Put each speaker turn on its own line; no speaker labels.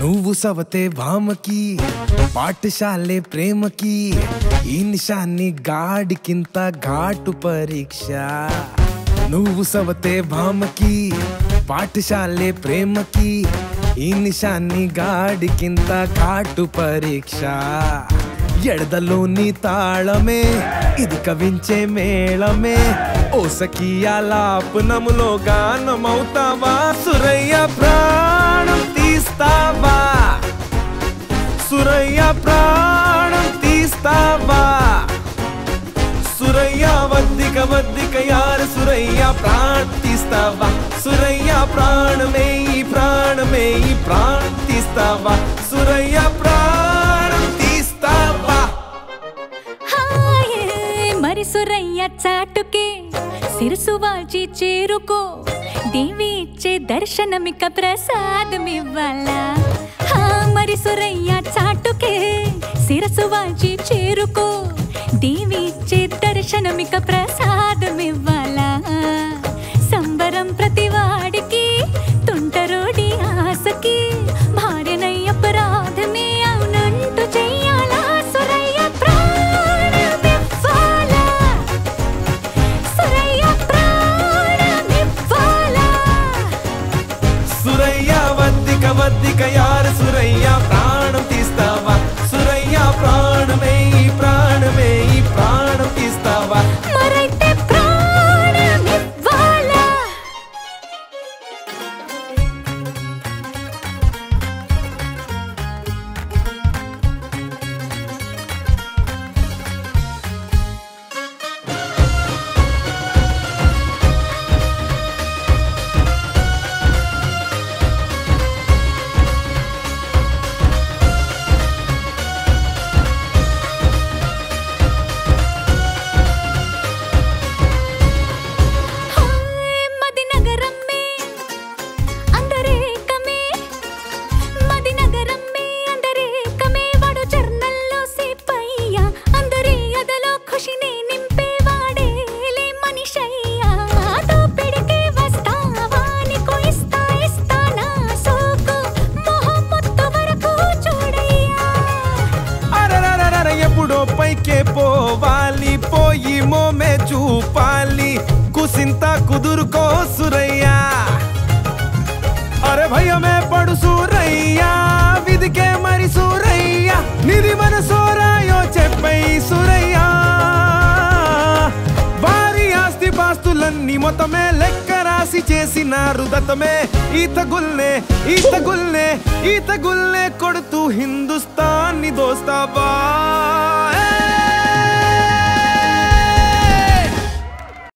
నువ్వు సవతే భామకి పాఠశాలే ప్రేమకి ఈ నిశాన్ని గాడికింత ఘాటు పరీక్ష నువ్వు సవతే భామకి పాఠశాలే ప్రేమకి ఈ నిశాన్ని గాడికింత ఘాటు పరీక్ష ఎడదలోని తాళమే ఇది కవించే మేళమే ఓ సఖియా లాపనములో గానమవుతావా సురయ్య ప్రాణం తీస్తావా సురయ్య ప్రాణం తీస్తావా సురయ్య వద్దిక వద్దిక యారు సురయ్య ప్రాణ తీస్తావా సురయ్య ప్రాణమే ఈ ప్రాణమే ఈ ప్రాణ తీస్తావా సురయ్య ప్రాణం తీస్తావా
హాయే మరి సురయ్య చాటుకే సిరుసు వాల్చి చేరుకో దేవి ఇచ్చే దర్శనమిక ప్రసాదమివ్వాలా హా మరి సురయ్య చాటుకే శిరసు వాల్చి చేరుకో దేవి ఇచ్చే దర్శనమిక ప్రసాదమివ్వాలా సంబరం ప్రతివాడికి తుంటరోడి ఆశకి భార్యనై అపరాధమే అవునంటూ చెయ్యాలా సురయ్య ప్రాణమివ్వాలా సురయ్య ప్రాణమివ్వాలా
సురయ్య వద్దిక వద్దిక యారు సురయ్య ప్రాణం తీస్తావా సురయ్య ప్రాణమే ఈ ప్రాణమే ఈ ప్రాణం తీస్తావా
మరైతే ప్రాణమివ్వాలా హాయ్ మది నగరమ్మే అందరేకమే మది నగరమ్మే అందరేకమే వాడు చర్నల్లో సిపయ్య అందరి అదలో ఖుషిని నింపేవాడేలే మనిషయ్యా దోపిడికి వస్తావా నీకు ఇస్తా ఇస్తా నా సోకు మొహం మొత్తం వరకు చూడయ్యా
అరరరరర ఎప్పుడో పైకే పోవాలి పోయి మోమే చూపాలి కుసింత కుదురుకో సురయ్యా అరే భయమే పడు సూరయ్యా విదికే మరి సూరయ్యా నిధి మన సోరాయో చెప్పై సూరయ్యా భారీ ఆస్తి పాస్తులన్నీ మొత్తమే లెక్క రాసి చేసినారు దత్తమే ఈత గుల్నే ఈత గుల్నే ఈత గుల్నే కొడుతూ హిందుస్థాన్ని దోస్తావా